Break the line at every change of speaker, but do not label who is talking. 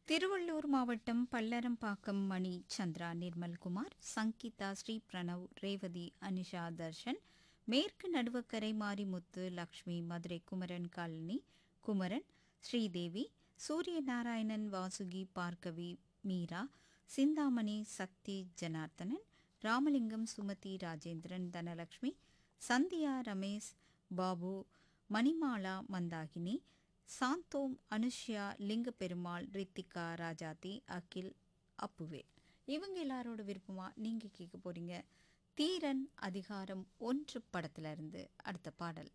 திருவள்ளூர் மாவட்டம் பல்லரம்பாக்கம் மணி சந்திரா நிர்மல்குமார் சங்கீதா ஸ்ரீ பிரணவ் ரேவதி அனிஷா தர்ஷன் மேற்கு நடுவக்கரை மாரிமுத்து லக்ஷ்மி மதுரை குமரன் காலனி குமரன் ஸ்ரீதேவி சூரியநாராயணன் வாசுகி பார்க்கவி மீரா சிந்தாமணி சக்தி ஜனார்த்தனன் ராமலிங்கம் சுமதி ராஜேந்திரன் தனலட்சுமி சந்தியா ரமேஷ் பாபு மணிமாலா மந்தாகினி சாந்தோம் அனுஷ்யா லிங்க பெருமாள் ரித்திகா ராஜாத்தி அகில் அப்புவேல் இவங்க எல்லாரோட விருப்பமா நீங்க கேட்க போறீங்க தீரன் அதிகாரம் ஒன்று படத்துல இருந்து அடுத்த பாடல்